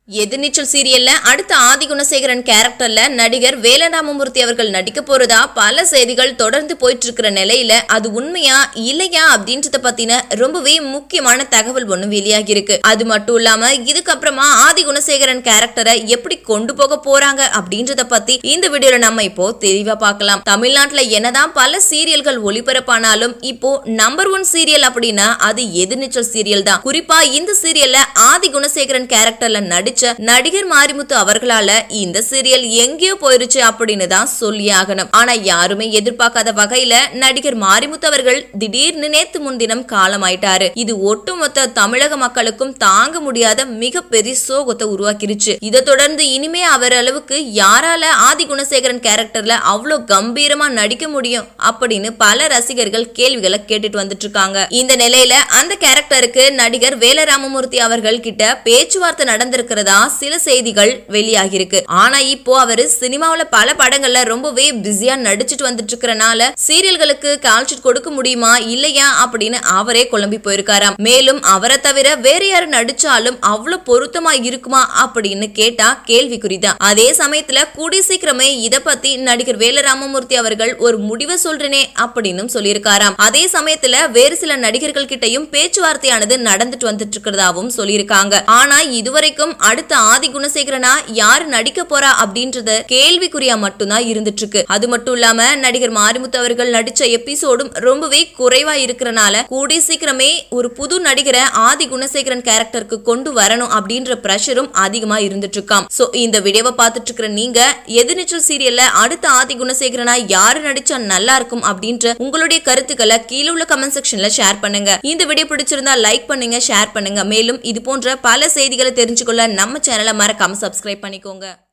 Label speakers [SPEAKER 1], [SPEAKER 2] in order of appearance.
[SPEAKER 1] எதிர்நீச்சல் சீரியல்ல அடுத்த ஆதி குணசேகரன் கேரக்டர்ல நடிகர் வேலராமமூர்த்தி அவர்கள் நடிக்க போறதா பல செய்திகள் தொடர்ந்து போயிட்டு இருக்கிற நிலையில அது உண்மையா இல்லையா அப்படின்றத பத்தின ரொம்பவே முக்கியமான தகவல் ஒண்ணு வெளியாகி இருக்கு அது மட்டும் இல்லாம இதுக்கப்புறமா ஆதி குணசேகரன் கேரக்டரை எப்படி கொண்டு போக போறாங்க அப்படின்றத பத்தி இந்த வீடியோல நம்ம இப்போ தெளிவா பார்க்கலாம் தமிழ்நாட்டுல என்னதான் பல சீரியல்கள் ஒளிபரப்பானாலும் இப்போ நம்பர் ஒன் சீரியல் அப்படின்னா அது எதிர்நீச்சல் சீரியல் தான் குறிப்பா இந்த சீரியல்ல ஆதி குணசேகரன் கேரக்டர்ல நடிச்ச நடிகர் மாரிமுத்து அவர்களால இந்த சீரியல் எங்கேயோ போயிருச்சு அப்படின்னு தான் சொல்லி ஆகணும் ஆனா யாருமே எதிர்பார்க்காத வகையில நடிகர் மாரிமுத்து அவர்கள் திடீர்னு நேத்து முன்தினம் காலமாயிட்டாரு இது ஒட்டுமொத்த தமிழக மக்களுக்கும் தாங்க முடியாத மிகப்பெரிய சோகத்தை உருவாக்கிருச்சு இதை தொடர்ந்து இனிமே அவர் அளவுக்கு யாரால ஆதி குணசேகரன் கேரக்டர்ல அவ்வளோ கம்பீரமா நடிக்க முடியும் அப்படின்னு பல ரசிகர்கள் கேள்விகளை கேட்டுட்டு வந்துட்டு இருக்காங்க இந்த நிலையில அந்த கேரக்டருக்கு நடிகர் வேலராமமூர்த்தி அவர்கள் கிட்ட பேச்சுவார்த்தை நடந்திருக்கிறதா சில செய்திகள் வெளியாகிருக்கு ஆனா இப்போ அவரு சினிமாவுல பல படங்கள்ல ரொம்பவே பிஸியா நடிச்சிட்டு வந்துட்டு இருக்கறனால சீரியல்களுக்கு கால்ஷீட் கொடுக்க முடியுமா இல்லையா அப்படின்னு அவரே குழம்பி போயிருக்காராம் மேலும் அவரை தவிர வேற யாரு நடிச்சாலும் அவ்வளவு பொருத்தமா இருக்குமா அப்படின்னு கேட்டா கேள்விக்குறிதான் அதே சமயத்துல கூடிய சீக்கிரமே இத பத்தி நடிகர் வேலராமமூர்த்தி அவர்கள் ஒரு முடிவை சொல்றேனே அப்படின்னு சொல்லியிருக்காராம் அதே சமயத்துல வேறு சில நடிகர்கள் கிட்டயும் பேச்சுவார்த்தையானது நடந்துட்டு வந்துட்டு இருக்கிறதாவும் சொல்லியிருக்காங்க ஆனா இதுவரைக்கும் அடுத்த ஆதி குணசேகரனா யாரு நடிக்க போறா அப்படின்றது கேள்விக்குறியா மட்டும்தான் இருந்துட்டு இருக்கு அது மட்டும் இல்லாம நடிகர் மாரிமுத்து அவர்கள் நடிச்ச எபிசோடும் ரொம்பவே குறைவா இருக்கிறனால கூடிய சீக்கிரமே ஒரு புது நடிகரை ஆதி குணசேகரன் கேரக்டருக்கு கொண்டு வரணும் அப்படின்ற பிரஷரும் அதிகமா இருந்துட்டு இருக்காம் சோ இந்த வீடியோவை பார்த்துட்டு இருக்கிற நீங்க எதிர்நீச்சல் சீரியல்ல அடுத்த ஆதி குணசேகரனா யாரு நடிச்சா நல்லா இருக்கும் அப்படின்ற உங்களுடைய கருத்துக்களை கீழே உள்ள கமெண்ட் செக்ஷன்ல ஷேர் பண்ணுங்க இந்த வீடியோ பிடிச்சிருந்தா லைக் பண்ணுங்க ஷேர் பண்ணுங்க மேலும் இது போன்ற பல செய்திகளை தெரிஞ்சுக்கொள்ள நம்ம சேனலை மறக்காம சப்ஸ்கிரைப் பண்ணிக்கோங்க